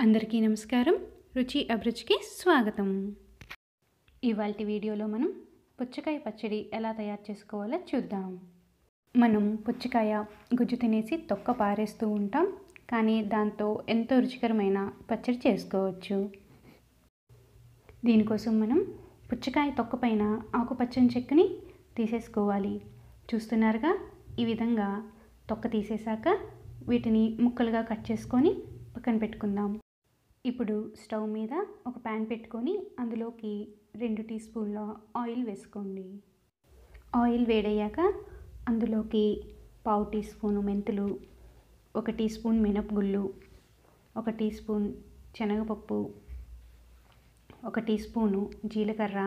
అందరికీ నమస్కారం రుచి అభిరుచికి స్వాగతం ఇవాళ వీడియోలో మనం పుచ్చకాయ పచ్చడి ఎలా తయారు చేసుకోవాలో చూద్దాం మనం పుచ్చకాయ గుజ్జు తినేసి తొక్క పారేస్తూ ఉంటాం కానీ దాంతో ఎంతో రుచికరమైన పచ్చడి చేసుకోవచ్చు దీనికోసం మనం పుచ్చకాయ తొక్క పైన ఆకుపచ్చని చెక్కుని తీసేసుకోవాలి చూస్తున్నారుగా ఈ విధంగా తొక్క తీసేశాక వీటిని ముక్కలుగా కట్ చేసుకొని పక్కన పెట్టుకుందాం ఇప్పుడు స్టవ్ మీద ఒక ప్యాన్ పెట్టుకొని అందులోకి రెండు టీ స్పూన్ల ఆయిల్ వేసుకోండి ఆయిల్ వేడయ్యాక అందులోకి పావు టీ స్పూను మెంతులు ఒక టీ స్పూన్ మినపగుళ్ళు ఒక టీ స్పూన్ శనగపప్పు ఒక టీ స్పూను జీలకర్ర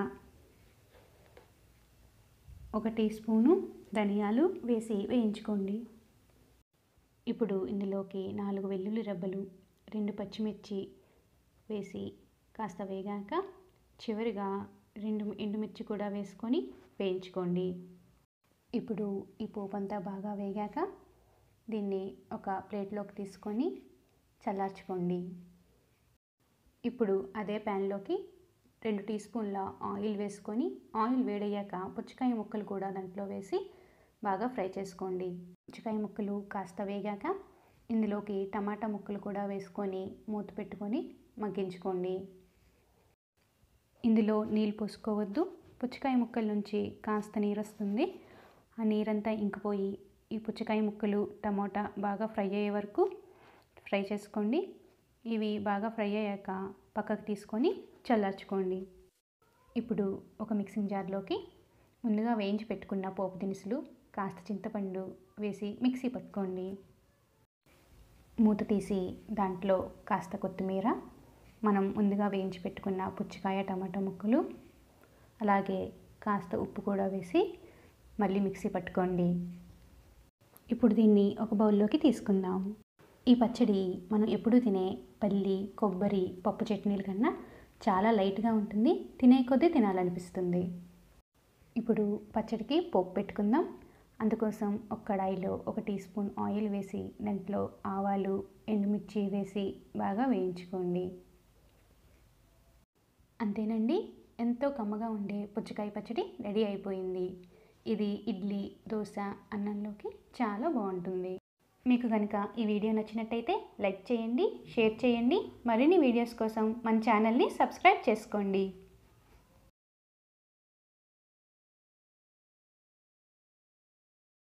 ఒక టీ స్పూను ధనియాలు వేసి వేయించుకోండి ఇప్పుడు ఇందులోకి నాలుగు వెల్లుల్లి రెబ్బలు రెండు పచ్చిమిర్చి వేసి కాస్త వేగాక చివరిగా రెండు ఎండుమిర్చి కూడా వేసుకొని వేయించుకోండి ఇప్పుడు ఈ పోపు అంతా బాగా వేగాక దీన్ని ఒక ప్లేట్లోకి తీసుకొని చల్లార్చుకోండి ఇప్పుడు అదే ప్యాన్లోకి రెండు టీ స్పూన్ల ఆయిల్ వేసుకొని ఆయిల్ వేడయ్యాక పుచ్చకాయ ముక్కలు కూడా దాంట్లో వేసి బాగా ఫ్రై చేసుకోండి పుచ్చకాయ ముక్కలు కాస్త వేగాక ఇందులోకి టమాటా ముక్కలు కూడా వేసుకొని మూత పెట్టుకొని మగ్గించుకోండి ఇందులో నీళ్ళు పోసుకోవద్దు పుచ్చకాయ ముక్కల నుంచి కాస్త నీరు వస్తుంది ఆ నీరంతా ఇంకిపోయి ఈ పుచ్చకాయ ముక్కలు టమాటా బాగా ఫ్రై అయ్యే వరకు ఫ్రై చేసుకోండి ఇవి బాగా ఫ్రై అయ్యాక పక్కకు తీసుకొని చల్లార్చుకోండి ఇప్పుడు ఒక మిక్సింగ్ జార్లోకి ముందుగా వేయించి పెట్టుకున్న పోపు దినుసులు కాస్త చింతపండు వేసి మిక్సీ పట్టుకోండి మూత తీసి దాంట్లో కాస్త కొత్తిమీర మనం ముందుగా వేయించి పెట్టుకున్న పుచ్చకాయ టమాటా ముక్కలు అలాగే కాస్త ఉప్పు కూడా వేసి మళ్ళీ మిక్సీ పట్టుకోండి ఇప్పుడు దీన్ని ఒక బౌల్లోకి తీసుకుందాం ఈ పచ్చడి మనం ఎప్పుడు తినే పల్లి కొబ్బరి పప్పు చట్నీల కన్నా చాలా లైట్గా ఉంటుంది తినే కొద్దీ తినాలనిపిస్తుంది ఇప్పుడు పచ్చడికి పోపు పెట్టుకుందాం అందుకోసం ఒక కడాయిలో ఒక టీ స్పూన్ ఆయిల్ వేసి దాంట్లో ఆవాలు ఎండుమిర్చి వేసి బాగా వేయించుకోండి అంతేనండి ఎంతో కమ్మగా ఉండే పుచ్చకాయ పచ్చడి రెడీ అయిపోయింది ఇది ఇడ్లీ దోశ అన్నంలోకి చాలా బాగుంటుంది మీకు కనుక ఈ వీడియో నచ్చినట్టయితే లైక్ చేయండి షేర్ చేయండి మరిన్ని వీడియోస్ కోసం మన ఛానల్ని సబ్స్క్రైబ్ చేసుకోండి